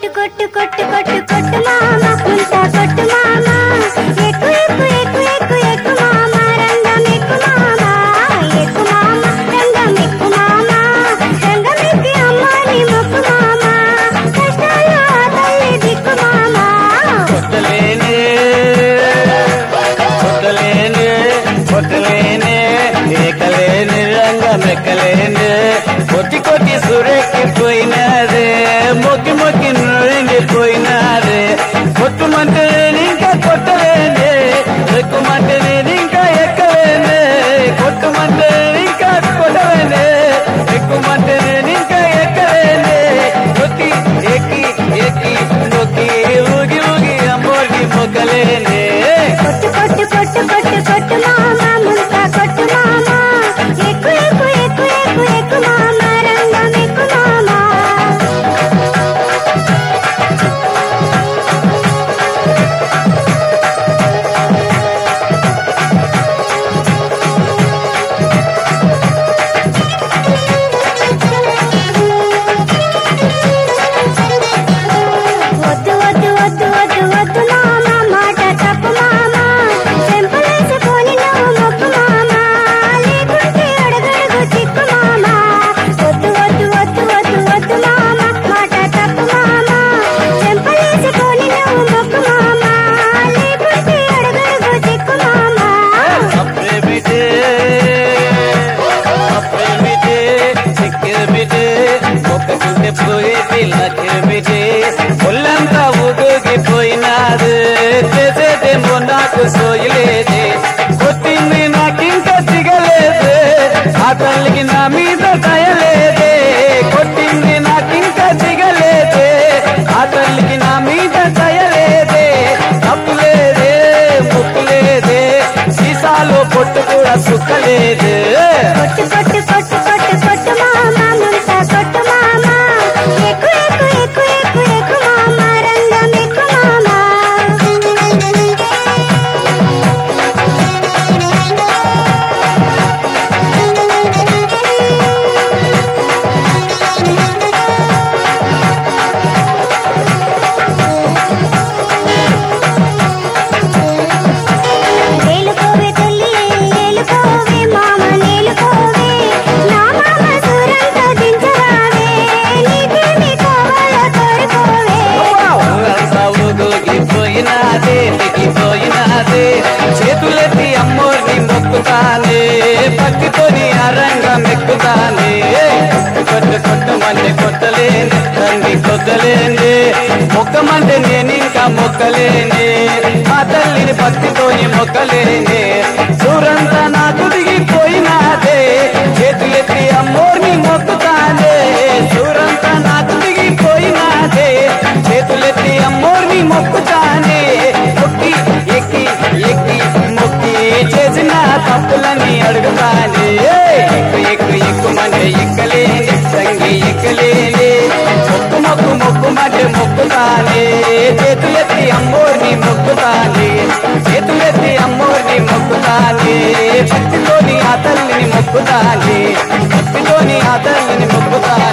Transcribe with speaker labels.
Speaker 1: కొట్టు కొట్టు కొట్టు కొట్టు కొట్టు మామ ముంతా కొట్టు మామ ఎక్కు ఎక్కు ఎక్కు ఎక్కు ఎక్కు మామ రంగం ఎక్కు మామ ఎక్కు మామ రంగం ఎక్కు మామ రంగం ఎక్కి అమ్మాని మొక్కు మామ కష్టాలు ఆ తల్లి దిక్కు మామ
Speaker 2: కొట్టలేనే కొట్టలేనే కొట్టలేనే ఏకలేని రంగమెక్కలేనే కొట్టి కొట్టి సురెక్కిపోయినారే మొక్కి మొక్కి నొరింగిపోయినారే కొట్టుమంటే నేను ఇంకా కొట్టలేనే ఎక్కుమంటే నేను ఇంకా ఎక్కలేనే కొట్టుమంటే నేను ఇంకా కొట్టలేనే ఎక్కుమంటే నేను ఇంకా ఎక్కలేనే కొట్టి ఎక్కి ఎక్కి మొక్కి ఊగి ఊగి అమ్మోగి మొక్కలేనే
Speaker 1: కొట్టు కొట్టు కొట్టు కొట్టు కొట్టు మామ ముంతా కొట్టు మామ ఎక్కు ఎక్కు ఎక్కు ఎక్కు ఎక్కు మామ రంగం ఎక్కు మామ వద్దు వద్దు వద్దు వద్దు వద్దు మామ మాట తప్పు మామ చెంపలేసుకొని నువ్వు మొక్కు మామ లేకుంటే అడగడుగు చిక్కు మామ వద్దు వద్దు వద్దు వద్దు వద్దు మామ మాట తప్పు మామ చెంపలేసుకొని నువ్వు మొక్కు మామ లేకుంటే అడగడుగు చిక్కు మామ
Speaker 2: అప్రేమిటే అప్రేమిటే చిక్కిరమిటే ఒక్కకుంటే పోయేది లక్కిరమిటే ఒళ్ళంతా ఊగిపోయినారు చేసేదేమో నాకు సోయలేదే కొట్టింది నాకింకా దిగలేదే ఆ తల్లికి నా మీద దయలేదే కొట్టింది నాకింకా దిగలేదే ఆ తల్లికి నా మీద దయలేదే తప్పులేదే ముక్కులేదే సీసాలో పొట్టు కూడా సుక్కలేదే
Speaker 1: కొట్టు కొట్టు కొట్టు కొట్టు కొట్టు మామ ముంతా కొట్టు మామ ఎక్కు ఎక్కు ఎక్కు ఎక్కు ఎక్కు మామ రంగం ఎక్కు మామ ఏలుకోవే తల్లి ఏలుకోవే మామ నేలుకోవే నా మామ సూరంతో దించరావే నీకేమి కావాలో కోరుకోవే
Speaker 2: ఊగిపోయినాదే దిగిపోయినాదే చేతులెత్తి అమ్మోర్ని మొక్కుతానే భక్తితోని అరంగం ఎక్కుతానే కొట్టు కొట్టమంటే కొట్టలేని తండ్రి కొట్టలేని మొక్కమంటే నేను ఇంకా మొక్కలేనే ఆ తల్లిని భక్తితోని మొక్కలేనే సూరంతా నాకు దిగిపోయినాదే చేతులెత్తి అమ్మోర్ని మొక్కుతానే సూరంతా నాకు దిగిపోయినాదే చేతులెత్తి అమ్మోర్ని మొక్కుతానే మొక్కి ఎక్కి ఎక్కి మొక్కి చేసిన తప్పులని అడుగుతానే ఎక్కు ఎక్కు ఎక్కుమంటే ఎక్కలేని సంగి ఎక్కలేని మొక్కు మొక్కు మొక్కుమంటే మొక్కుతానే చేతులెత్తి అమ్మోర్ని మొక్కుతానే చేతులెత్తి అమ్మోర్ని మొక్కుతానే భక్తితోని ఆ తల్లిని మొక్కుతానే భక్తితోని ఆ తల్లిని మొక్కుతానే